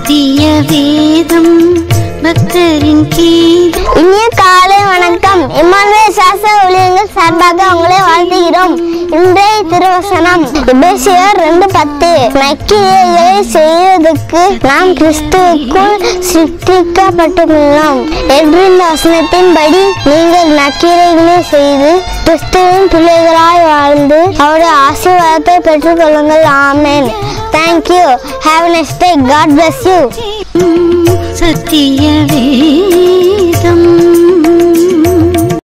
சத்திய வேதம் பக்தரின் கீதம் இனிய காலை வணக்கம் இம்மானுவேல் சாஸ்திர ஊழியர்கள் சார்பாக உங்களை வாழ்த்துகிறோம் இன்றைய திருவசனம் எபேசியர் ரெண்டு பத்து நக்கிரைகளை செய்வதற்கு நாம் கிறிஸ்துவுக்குள் சிருஷ்டிக்கப்பட்டுள்ளோம் என்று இந்த வசனத்தின்படி நீங்கள் நக்கிரைகளை செய்து கிறிஸ்துவின் பிள்ளைகளாய் வாழ்ந்து அவருடைய ஆசீர்வாதத்தை பெற்றுக்கொள்ளுங்கள் amen thank you have next day God bless you சத்திய வேதம்